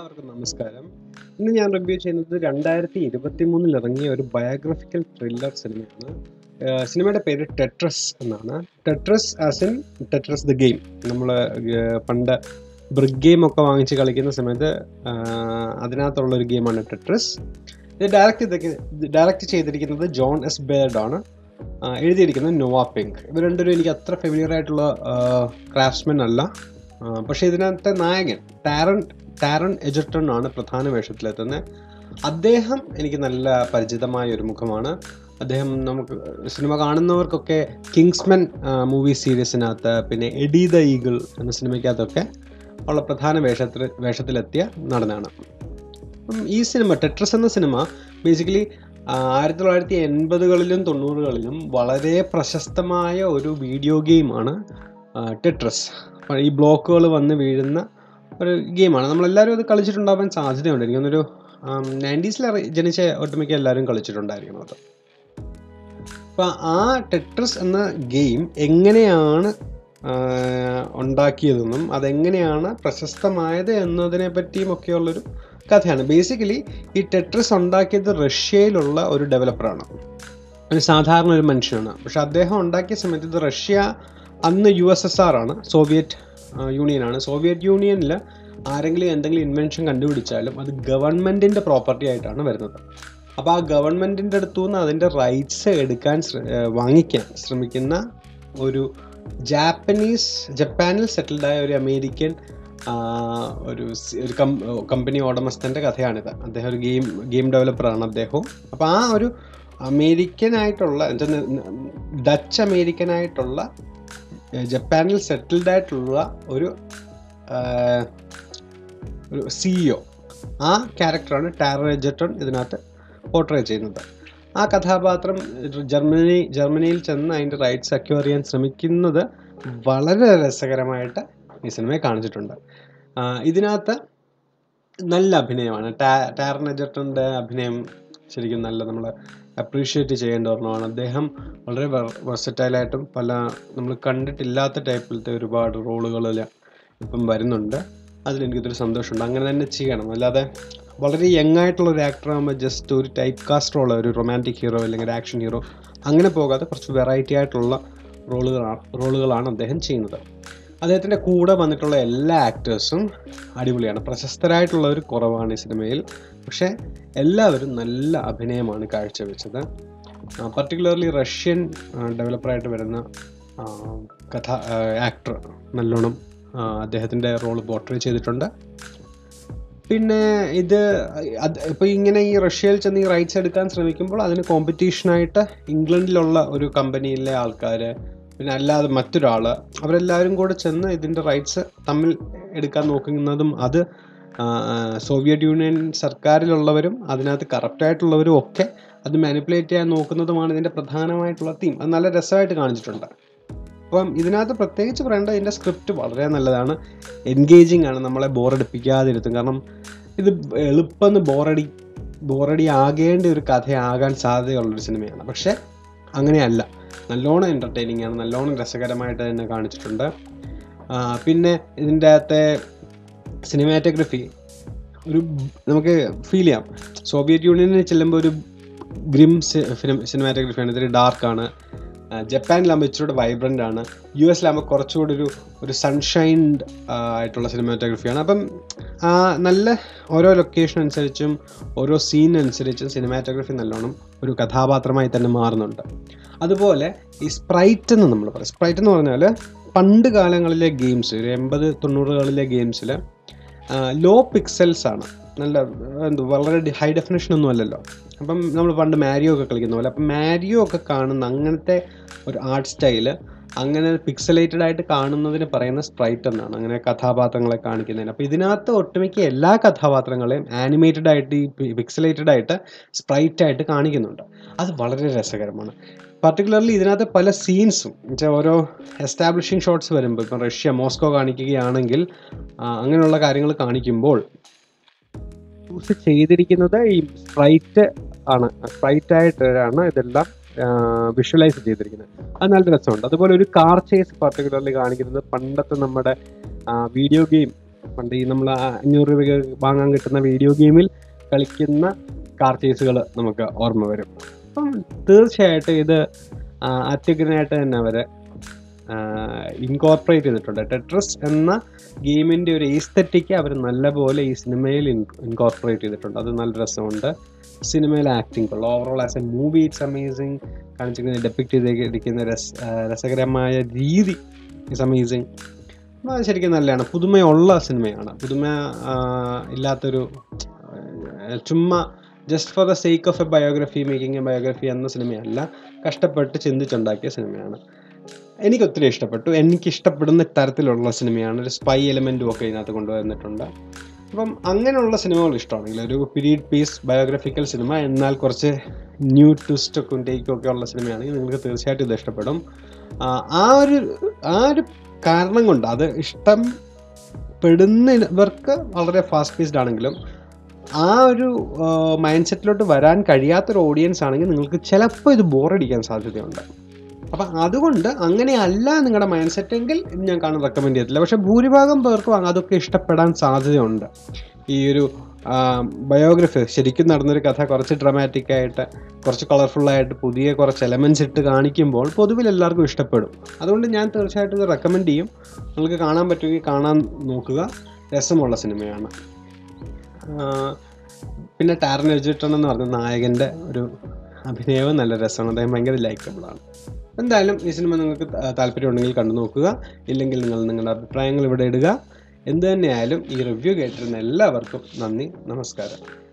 എല്ലാവർക്കും നമസ്കാരം ഇന്ന് ഞാൻ റിവ്യൂ ചെയ്യുന്നത് രണ്ടായിരത്തി ഇരുപത്തി മൂന്നിൽ ഇറങ്ങിയ ഒരു ബയോഗ്രഫിക്കൽ ത്രില്ലർ സിനിമയാണ് ആഹ് സിനിമയുടെ പേര് ടെട്രസ് എന്നാണ് Tetris as in Tetris the game നമ്മൾ പണ്ട് ബ്രിഗ് ഗെയിം ഒക്കെ വാങ്ങിച്ച് കളിക്കുന്ന സമയത്ത് ആഹ് അതിനകത്തുള്ള ഒരു ഗെയിമാണ് ടെട്രസ് ഇത് ഡയറക്റ്റ് ചെയ്തിരിക്കുന്നത് ഡയറക്റ്റ് ചെയ്തിരിക്കുന്നത് ജോൺ എസ് ബേർഡ് ആണ് ആഹ് എഴുതിയിരിക്കുന്നത് നോവ പിങ്ക് ഇവർ രണ്ടുപേരും എനിക്ക് അത്ര ഫെമിലിയർ ആയിട്ടുള്ള ക്രാഫ്റ്റ്സ്മെൻ അല്ല ആഹ് പക്ഷേ ഇതിനകത്തെ നായകൻ ടാരൻ ടാരൺ എജർട്ടൺ ആണ് പ്രധാന വേഷത്തിലെത്തുന്നത് അദ്ദേഹം എനിക്ക് നല്ല പരിചിതമായ ഒരു മുഖമാണ് അദ്ദേഹം നമുക്ക് സിനിമ കാണുന്നവർക്കൊക്കെ കിങ്സ്മെൻ മൂവി സീരീസിനകത്ത് പിന്നെ എഡി ദ ഈഗിൾ എന്ന സിനിമയ്ക്കകത്തൊക്കെ ഉള്ള പ്രധാന വേഷത്തിൽ വേഷത്തിലെത്തിയ നടനാണ് അപ്പം ഈ സിനിമ ടെട്രസ് എന്ന സിനിമ ബേസിക്കലി ആയിരത്തി തൊള്ളായിരത്തി എൺപതുകളിലും തൊണ്ണൂറുകളിലും വളരെ പ്രശസ്തമായ ഒരു വീഡിയോ ഗെയിമാണ് ടെട്രസ് അപ്പോൾ ഈ ബ്ലോക്കുകൾ വന്ന് വീഴുന്ന ഒരു ഗെയിമാണ് നമ്മളെല്ലാവരും അത് കളിച്ചിട്ടുണ്ടാവാൻ സാധ്യതയുണ്ട് എനിക്കൊന്നൊരു നയൻറ്റീസിൽ ജനിച്ച ഒട്ടുമിക്ക എല്ലാവരും കളിച്ചിട്ടുണ്ടായിരിക്കണം അത് അപ്പോൾ ആ ടെട്രസ് എന്ന ഗെയിം എങ്ങനെയാണ് ആഹ് ഉണ്ടാക്കിയതെന്നും അതെങ്ങനെയാണ് പ്രശസ്തമായത് എന്നതിനെ പറ്റിയും ഒക്കെയുള്ളൊരു കഥയാണ് ബേസിക്കലി ഈ ടെട്രസ് ഉണ്ടാക്കിയത് റഷ്യയിലുള്ള ഒരു ഡെവലപ്പറാണ് ഒരു സാധാരണ ഒരു മനുഷ്യനാണ് പക്ഷെ അദ്ദേഹം ഉണ്ടാക്കിയ സമയത്ത് ഇത് റഷ്യ അന്ന് യു എസ് എസ് ആർ ആണ് സോവിയറ്റ് യൂണിയനാണ് സോവിയറ്റ് യൂണിയനിൽ ആരെങ്കിലും എന്തെങ്കിലും ഇൻവെൻഷൻ കണ്ടുപിടിച്ചാലും അത് ഗവൺമെൻറ്റിൻ്റെ പ്രോപ്പർട്ടി ആയിട്ടാണ് വരുന്നത് അപ്പോൾ ആ ഗവൺമെൻറ്റിൻ്റെ അടുത്തു നിന്ന് അതിൻ്റെ റൈറ്റ്സ് എടുക്കാൻ ശ്ര- ഏഹ് വാങ്ങിക്കാൻ ശ്രമിക്കുന്ന ഒരു ജാപ്പനീസ് ജപ്പാനിൽ സെറ്റിൽഡായ ഒരു അമേരിക്കൻ ആ, ഒരു സി- ഒരു കം കമ്പനി ഉടമസ്ഥൻ്റെ കഥയാണിത് അദ്ദേഹം ഒരു ഗെയിം ഗെയിം ഡെവലപ്പറാണ് അദ്ദേഹവും അപ്പോൾ ആ ഒരു അമേരിക്കൻ ആയിട്ടുള്ള എന്നുവെച്ചാൽ ഡച്ച് അമേരിക്കൻ ആയിട്ടുള്ള ഏഹ് ജപ്പാനിൽ സെറ്റിൽഡ് ആയിട്ടുള്ള ഒരു ആഹ്, ഒരു സിഇഒ ആ ക്യാരക്ടറാണ് ടാരർ എജറ്റൺ ഇതിനകത്ത് പോർട്രേ ചെയ്യുന്നത് ആ കഥാപാത്രം ജർമ്മനി ജർമ്മനിയിൽ ചെന്ന് അതിൻ്റെ റൈറ്റ്സ് അക്വയർ ചെയ്യാൻ ശ്രമിക്കുന്നത് വളരെ രസകരമായിട്ട് ഈ സിനിമയെ കാണിച്ചിട്ടുണ്ട് ആ, ഇതിനകത്ത് നല്ല അഭിനയമാണ് ടാ ടാരൻ എജർട്ടൻ്റെ അഭിനയം ശരിക്കും നല്ല നമ്മൾ അപ്രീഷിയേറ്റ് ചെയ്യേണ്ട ഒരെണ്ണമാണ് അദ്ദേഹം വളരെ വെർസറ്റൈലായിട്ടും പല നമ്മൾ കണ്ടിട്ടില്ലാത്ത ടൈപ്പിലത്തെ ഒരുപാട് റോളുകളിൽ ഇപ്പം വരുന്നുണ്ട് അതിലെനിക്കൊരു സന്തോഷമുണ്ട് അങ്ങനെ തന്നെ ചെയ്യണം അല്ലാതെ വളരെ യങ് ആയിട്ടുള്ള ഒരു ആക്ടർ ആകുമ്പോൾ ജസ്റ്റ് ഒരു ടൈപ്പ് കാസ്റ്റ് റോൾ ഒരു റൊമാൻറ്റിക് ഹീറോ അല്ലെങ്കിൽ ഒരു ആക്ഷൻ ഹീറോ അങ്ങനെ പോകാതെ കുറച്ച് വെറൈറ്റി ആയിട്ടുള്ള റോളുകളാണ് റോളുകളാണ് അദ്ദേഹം ചെയ്യുന്നത് അദ്ദേഹത്തിൻ്റെ കൂടെ വന്നിട്ടുള്ള എല്ലാ ആക്ടേഴ്സും അടിപൊളിയാണ് പ്രശസ്തരായിട്ടുള്ള ഒരു കുറവാണ് ഈ സിനിമയിൽ പക്ഷേ എല്ലാവരും നല്ല അഭിനയമാണ് കാഴ്ചവെച്ചത് പർട്ടിക്കുലർലി റഷ്യൻ ഡെവലപ്പറായിട്ട് വരുന്ന ആ, കഥ ആക്ടർ നല്ലോണം അദ്ദേഹത്തിൻ്റെ റോൾ പോർട്രേ ചെയ്തിട്ടുണ്ട് പിന്നെ ഇത് അത് ഇപ്പോൾ ഇങ്ങനെ ഈ റഷ്യയിൽ ചെന്ന് ഈ റൈറ്റ്സ് എടുക്കാൻ ശ്രമിക്കുമ്പോൾ അതിന് കോമ്പറ്റീഷനായിട്ട് ഇംഗ്ലണ്ടിലുള്ള ഒരു കമ്പനിയിലെ ആൾക്കാർ പിന്നെ അല്ലാതെ മറ്റൊരാൾ അവരെല്ലാവരും കൂടെ ചെന്ന് ഇതിൻ്റെ റൈറ്റ്സ് തമ്മിൽ എടുക്കാൻ നോക്കുന്നതും അത് ആ, ആ, സോവിയറ്റ് യൂണിയൻ സർക്കാരിലുള്ളവരും അതിനകത്ത് കറക്റ്റായിട്ടുള്ളവരും ഒക്കെ അത് മാനിപ്പുലേറ്റ് ചെയ്യാൻ നോക്കുന്നതുമാണ് ഇതിൻ്റെ പ്രധാനമായിട്ടുള്ള തീം അത് നല്ല രസമായിട്ട് കാണിച്ചിട്ടുണ്ട് അപ്പം ഇതിനകത്ത് പ്രത്യേകിച്ച് പറയേണ്ട ഇതിൻ്റെ സ്ക്രിപ്റ്റ് വളരെ നല്ലതാണ് എൻഗേജിങ് ആണ് നമ്മളെ ബോറടിപ്പിക്കാതിരുത്തും കാരണം ഇത് എളുപ്പം ബോറടി ബോറടി ആകേണ്ട ഒരു കഥയാകാൻ സാധ്യതയുള്ളൊരു സിനിമയാണ് പക്ഷേ അങ്ങനെയല്ല നല്ലോണം എൻ്റർടൈനിങ് ആണ് നല്ലോണം രസകരമായിട്ട് തന്നെ കാണിച്ചിട്ടുണ്ട് ആ, പിന്നെ ഇതിൻ്റെ അകത്തെ സിനിമാറ്റോഗ്രഫി ഒരു നമുക്ക് ഫീൽ ചെയ്യാം സോവിയറ്റ് യൂണിയനിൽ ചെല്ലുമ്പോൾ ഒരു ഗ്രിം സിനിമാറ്റോഗ്രഫിയാണ് ഇത്തിരി ഡാർക്കാണ് ജപ്പാനിലാകുമ്പോൾ ഇച്ചിരി വൈബ്രൻ്റ് ആണ് യു എസിലാകുമ്പോൾ കുറച്ചുകൂടി ഒരു ഒരു സൺഷൈൻഡ് ആയിട്ടുള്ള സിനിമാറ്റോഗ്രഫിയാണ് അപ്പം ആ, നല്ല ഓരോ ലൊക്കേഷൻ അനുസരിച്ചും ഓരോ സീൻ അനുസരിച്ചും സിനിമാറ്റോഗ്രഫി നല്ലോണം ഒരു കഥാപാത്രമായി തന്നെ മാറുന്നുണ്ട് അതുപോലെ ഈ സ്പ്രൈറ്റ് എന്ന് നമ്മൾ പറയും സ്പ്രൈറ്റ് എന്ന് പറഞ്ഞാൽ പണ്ട് കാലങ്ങളിലെ ഗെയിംസ് ഒരു എൺപത് തൊണ്ണൂറുകളിലെ ഗെയിംസിൽ ലോ പിക്സൽസ് ആണ് നല്ല എന്ത് വളരെ ഹൈ ഡെഫിനേഷൻ ഒന്നും അല്ലല്ലോ അപ്പം നമ്മൾ പണ്ട് മാരിയോ ഒക്കെ കളിക്കുന്ന പോലെ അപ്പം മാരിയോ ഒക്കെ കാണുന്ന അങ്ങനത്തെ ഒരു ആർട്ട് സ്റ്റൈല് അങ്ങനെ പിക്സലേറ്റഡ് ആയിട്ട് കാണുന്നതിന് പറയുന്ന സ്പ്രൈറ്റ് എന്നാണ് അങ്ങനെ കഥാപാത്രങ്ങളെ കാണിക്കുന്നതിന് അപ്പോൾ ഇതിനകത്ത് ഒട്ടുമിക്ക എല്ലാ കഥാപാത്രങ്ങളെയും ആനിമേറ്റഡ് ആയിട്ട് ഈ പിക്സലേറ്റഡ് ആയിട്ട് സ്പ്രൈറ്റ് ആയിട്ട് കാണിക്കുന്നുണ്ട് അത് വളരെ രസകരമാണ് പർട്ടിക്കുലർലി ഇതിനകത്ത് പല സീൻസും വെച്ചാൽ ഓരോ എസ്റ്റാബ്ലിഷിംഗ് ഷോട്ട്സ് വരുമ്പോൾ ഇപ്പം റഷ്യ മോസ്കോ കാണിക്കുകയാണെങ്കിൽ ആ, അങ്ങനെയുള്ള കാര്യങ്ങൾ കാണിക്കുമ്പോൾ യൂസ് ചെയ്തിരിക്കുന്നത് ഈ സ്പ്രൈറ്റ് ആണ് സ്പ്രൈറ്റ് ആയിട്ടാണ് ഇതെല്ലാം വിഷ്വലൈസ് ചെയ്തിരിക്കുന്നത് അത് നല്ല രസമുണ്ട് അതുപോലെ ഒരു കാർ ചേസ് പർട്ടിക്കുലർലി കാണിക്കുന്നത് പണ്ടത്തെ നമ്മുടെ വീഡിയോ ഗെയിം പണ്ട് ഈ നമ്മൾ അഞ്ഞൂറ് രൂപയ്ക്ക് വാങ്ങാൻ കിട്ടുന്ന വീഡിയോ ഗെയിമിൽ കളിക്കുന്ന കാർ ചേസുകൾ നമുക്ക് ഓർമ്മ വരും അപ്പം തീർച്ചയായിട്ടും ഇത് ആ, അത്യുഗ്രനായിട്ട് തന്നെ അവർ ഇൻകോർപ്പറേറ്റ് ചെയ്തിട്ടുണ്ട് ടെട്രസ് എന്ന ഗെയിമിൻ്റെ ഒരു ഈസ്തറ്റിക്ക് അവർ നല്ലപോലെ ഈ സിനിമയിൽ ഇൻകോർപ്പറേറ്റ് ചെയ്തിട്ടുണ്ട് അത് നല്ല രസമുണ്ട് സിനിമയിലെ ആക്ടിങ് കൊള്ളാം overall as a movie it's amazing കാണിച്ചിരിക്കുന്ന ഡെപ്പിക്ട് ചെയ്തിരിക്കുന്ന രസ ആ, രസകരമായ രീതി ഇറ്റ്സ് അമേസിങ് അത് ശരിക്കും നല്ലതാണ് പുതുമയുള്ള സിനിമയാണ് പുതുമ ആ, ഇല്ലാത്തൊരു ആ, ചുമ്മാ just for the sake of a biography making a biography എന്ന സിനിമയല്ല കഷ്ടപ്പെട്ട് ചിന്തിച്ചുണ്ടാക്കിയ സിനിമയാണ് എനിക്ക് ഒത്തിരി ഇഷ്ടപ്പെട്ടു എനിക്ക് ഇഷ്ടപ്പെടുന്ന തരത്തിലുള്ള സിനിമയാണ് ഒരു സ്പൈ എലമെൻറ്റും ഒക്കെ ഇതിനകത്ത് കൊണ്ടുവന്നിട്ടുണ്ട് അപ്പം അങ്ങനെയുള്ള സിനിമകൾ ഇഷ്ടമാണെങ്കിൽ ഒരു പീരീഡ് പീസ് ബയോഗ്രഫിക്കൽ സിനിമ എന്നാൽ കുറച്ച് ന്യൂ ട്വിസ്റ്റൊക്കെ ടേക്കും ഒക്കെ ഉള്ള സിനിമയാണെങ്കിൽ നിങ്ങൾക്ക് തീർച്ചയായിട്ടും ഇത് ഇഷ്ടപ്പെടും ആ, ആ ഒരു ആ ഒരു കാരണം കൊണ്ട് അത് ഇഷ്ടം പെടുന്നവർക്ക് വളരെ ഫാസ്റ്റ് പേസ്ഡ് ആണെങ്കിലും ആ ഒരു മൈൻഡ് സെറ്റിലോട്ട് വരാൻ കഴിയാത്തൊരു ഓഡിയൻസ് ആണെങ്കിൽ നിങ്ങൾക്ക് ചിലപ്പോൾ ഇത് ബോറടിക്കാൻ സാധ്യതയുണ്ട് അപ്പം അതുകൊണ്ട് അങ്ങനെയല്ല നിങ്ങളുടെ മൈൻഡ് സെറ്റ് എങ്കിൽ ഇത് ഞാൻ കാണാൻ റെക്കമെൻഡ് ചെയ്യത്തില്ല പക്ഷേ ഭൂരിഭാഗം പേർക്കും അതൊക്കെ ഇഷ്ടപ്പെടാൻ സാധ്യതയുണ്ട് ഈ ഒരു ബയോഗ്രഫി ശരിക്കും നടന്നൊരു കഥ കുറച്ച് ഡ്രമാറ്റിക് ആയിട്ട് കുറച്ച് കളർഫുള്ളായിട്ട് പുതിയ കുറച്ച് എലമെൻസ് ഇട്ട് കാണിക്കുമ്പോൾ പൊതുവിൽ എല്ലാവർക്കും ഇഷ്ടപ്പെടും അതുകൊണ്ട് ഞാൻ തീർച്ചയായിട്ടും ഇത് റെക്കമെൻഡ് ചെയ്യും നിങ്ങൾക്ക് കാണാൻ പറ്റുമെങ്കിൽ കാണാൻ നോക്കുക രസമുള്ള സിനിമയാണ് ആ, പിന്നെ ടാരൻ എജിട്ടൺ എന്ന് പറഞ്ഞ നായകൻ്റെ ഒരു അഭിനയവും നല്ല രസമാണ് അദ്ദേഹം ഭയങ്കര ലൈക്കബിളാണ് എന്തായാലും ഈ സിനിമ നിങ്ങൾക്ക് താ- താല്പര്യമുണ്ടെങ്കിൽ കണ്ടു നോക്കുക ഇല്ലെങ്കിൽ നിങ്ങൾ നിങ്ങളുടെ അഭിപ്രായങ്ങൾ ഇവിടെ ഇടുക എന്ത് തന്നെയായാലും ഈ റിവ്യൂ കേട്ടിരുന്ന എല്ലാവർക്കും നന്ദി നമസ്കാരം